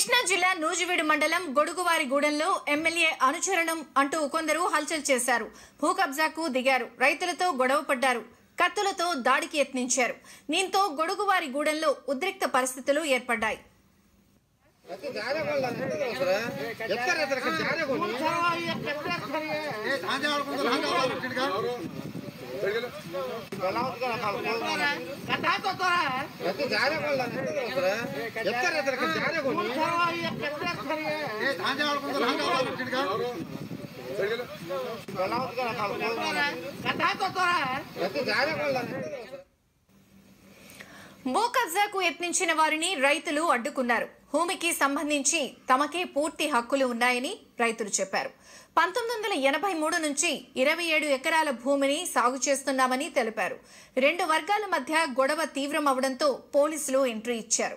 కృష్ణా జిల్లా నూజివీడు మండలం గొడుగువారిగూడెంలో ఎమ్మెల్యే అనుచరణం అంటూ కొందరు హల్చల్ చేశారు భూ కబ్జాకు దిగారు రైతులతో గొడవ పడ్డారు కత్తులతో దాడికి యత్నించారు దీంతో గొడుగువారిగూడెంలో ఉద్రిక్త పరిస్థితులు ఏర్పడ్డాయి భూ కబ్జాకు యత్నించిన వారిని రైతులు అడ్డుకున్నారు భూమికి సంబంధించి తమకే పూర్తి హక్కులు ఉన్నాయని రైతులు చెప్పారు పంతొమ్మిది వందల ఎనభై మూడు నుంచి ఇరవై ఏడు ఎకరాల భూమిని సాగు చేస్తున్నామని తెలిపారు రెండు వర్గాల మధ్య గొడవ తీవ్రమవడంతో పోలీసులు ఎంట్రీ ఇచ్చారు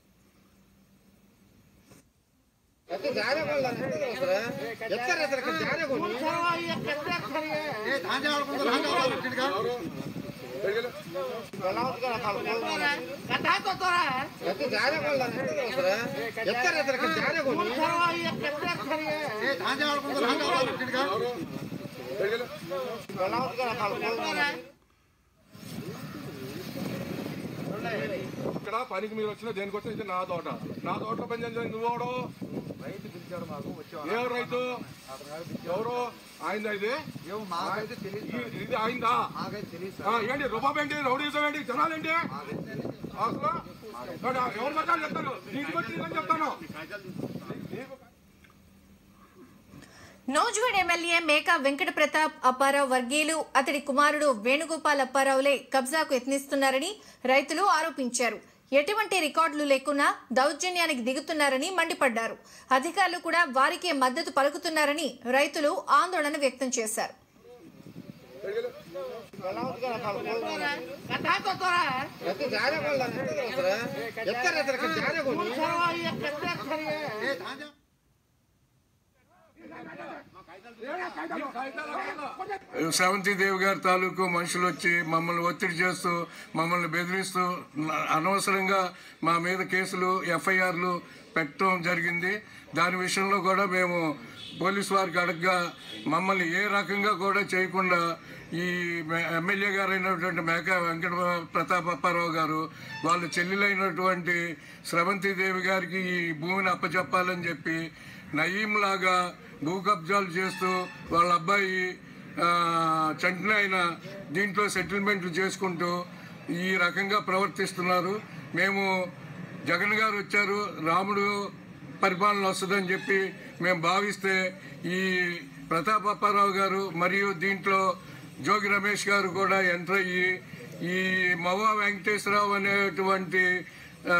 ఇక్కడ పనికి మీరు వచ్చిన దేనికి వచ్చిన ఇది నా తోట నా తోటలో పని చేయాలి నువ్వెవడు రైతు పిలిచాడు మాకు వచ్చాం ఏ రైతు ఎవరు ఆయనదా ఇది ఏమో మాకైతే తెలియదు సార్. ఇది ఆయనదా మాకైతే తెలియదు ఆ, సార్ ఏంటి రూపాయి ఏంటి రౌడీజం ఏంటి జనాలేంటి మాకైతే తెలియదు. అసలు ఏమండి, ఎవరు మాట్లాడి చెప్తాను నీకు బట్టి నేను చెప్తాను నీకు నోజ్వీడ్ ఎమ్మెల్యే మేకా వెంకట ప్రతాప్ అప్పారావు వర్గీయులు అతడి కుమారుడు వేణుగోపాల్ అప్పారావులే కబ్జాకు యత్నిస్తున్నారని రైతులు ఆరోపించారు ఎటువంటి రికార్డులు లేకున్నా దౌర్జన్యానికి దిగుతున్నారని మండిపడ్డారు అధికారులు కూడా వారికే మద్దతు పలుకుతున్నారని రైతులు ఆందోళన వ్యక్తం చేశారు శ్రవంతి దేవి గారి తాలూకు మనుషులు వచ్చి మమ్మల్ని ఒత్తిడి చేస్తూ మమ్మల్ని బెదిరిస్తూ అనవసరంగా మా మీద కేసులు ఎఫ్ఐఆర్లు పెట్టడం జరిగింది దాని విషయంలో కూడా మేము పోలీసు వారికి అడగగా మమ్మల్ని ఏ రకంగా కూడా చేయకుండా ఈ మే- ఎమ్మెల్యే గారు అయినటువంటి మేక వెంకట ప్రతాప్ అప్పారావు గారు వాళ్ళ చెల్లెలైనటువంటి స్రవంతి దేవి గారికి ఈ భూమిని అప్పచెప్పాలని చెప్పి నయీం లాగా భూ కబ్జాలు చేస్తూ వాళ్ళ అబ్బాయి ఆ, చంటిన ఆయన దీంట్లో సెటిల్మెంట్లు చేసుకుంటూ ఈ రకంగా ప్రవర్తిస్తున్నారు మేము జగన్ గారు వచ్చారు రాముడు పరిపాలన వస్తుందని చెప్పి మేము భావిస్తే ఈ ప్రతాప్ అప్పారావు గారు మరియు దీంట్లో జోగి రమేష్ గారు కూడా ఎంటర్ అయ్యి ఈ మవ్వా వెంకటేశ్వరరావు అనేటువంటి ఆ,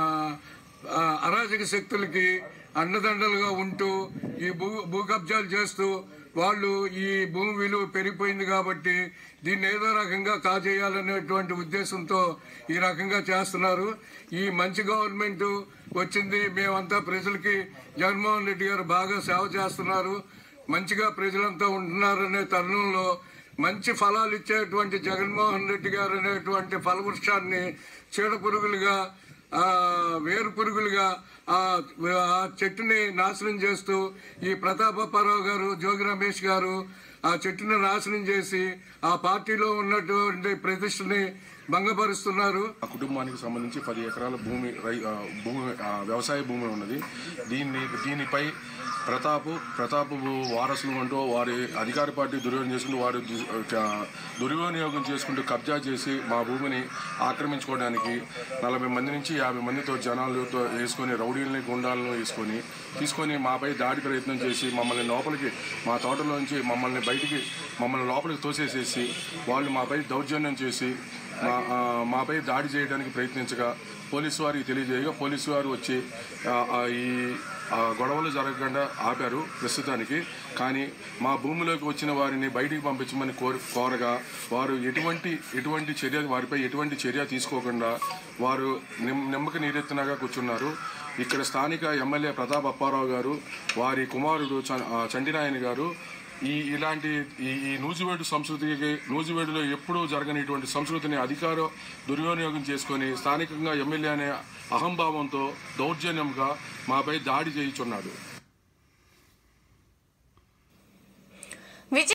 ఆ, అరాజక శక్తులకి అండదండలుగా ఉంటూ ఈ భూ భూ కబ్జాలు చేస్తూ వాళ్ళు ఈ భూమి విలువ పెరిగిపోయింది కాబట్టి దీన్ని ఏదో రకంగా కాజేయాలనేటువంటి ఉద్దేశంతో ఈ రకంగా చేస్తున్నారు ఈ మంచి గవర్నమెంట్ వచ్చింది మేమంతా ప్రజలకి జగన్మోహన్ రెడ్డి గారు బాగా సేవ చేస్తున్నారు మంచిగా ప్రజలంతా ఉంటున్నారనే తరుణంలో మంచి ఫలాలు ఇచ్చేటువంటి జగన్మోహన్ రెడ్డి గారు అనేటువంటి ఫలవృక్షాన్ని చీడ పురుగులుగా ఆ వేరు పురుగులుగా ఆ ఆ చెట్టుని నాశనం చేస్తూ ఈ ప్రతాపప్పారావు గారు జోగి రమేష్ గారు ఆ చెట్టుని నాశనం చేసి ఆ పార్టీలో ఉన్నటువంటి ప్రతిష్టని భంగపరుస్తున్నారు ఆ కుటుంబానికి సంబంధించి పది ఎకరాల భూమి రై ఆ, భూమి ఆ, వ్యవసాయ భూమి ఉన్నది దీన్ని దీనిపై ప్రతాపు ప్రతాపు వారసులు అంటూ వారి అధికార పార్టీ దుర్వినియోగం చేసుకుంటూ వారు దు- ఆ, దుర్వినియోగం చేసుకుంటూ కబ్జా చేసి మా భూమిని ఆక్రమించుకోవడానికి నలభై మంది నుంచి యాభై మందితో జనాలతో వేసుకొని రౌడీలని గుండాలను వేసుకొని తీసుకొని మాపై దాడి ప్రయత్నం చేసి మమ్మల్ని లోపలికి మా తోటలోంచి మమ్మల్ని బయటికి మమ్మల్ని లోపలికి తోసేసేసి వాళ్ళు మాపై దౌర్జన్యం చేసి మా ఆ, మాపై దాడి చేయడానికి ప్రయత్నించగా పోలీసు వారికి తెలియజేయగా పోలీసు వారు వచ్చి ఆ, ఆ, ఈ ఆ, గొడవలు జరగకుండా ఆపారు ప్రస్తుతానికి కానీ మా భూమిలోకి వచ్చిన వారిని బయటికి పంపించమని కోరి కోరగా వారు ఎటువంటి ఎటువంటి చర్య వారిపై ఎటువంటి చర్య తీసుకోకుండా వారు నిమ్ నిమ్మక నీరెత్తినగా కూర్చున్నారు ఇక్కడ స్థానిక ఎమ్మెల్యే ప్రతాప్ అప్పారావు గారు వారి కుమారుడు చ- ఆ, చంటినాయన గారు ఈ ఇలాంటి ఈ ఈ నూజివేడు సంస్కృతికి నూజివేడులో ఎప్పుడూ జరగని ఇటువంటి సంస్కృతిని అధికారం దుర్వినియోగం చేసుకొని స్థానికంగా ఎమ్మెల్యే అనే అహంభావంతో దౌర్జన్యంగా మాపై దాడి చేయుచున్నాడు విజయ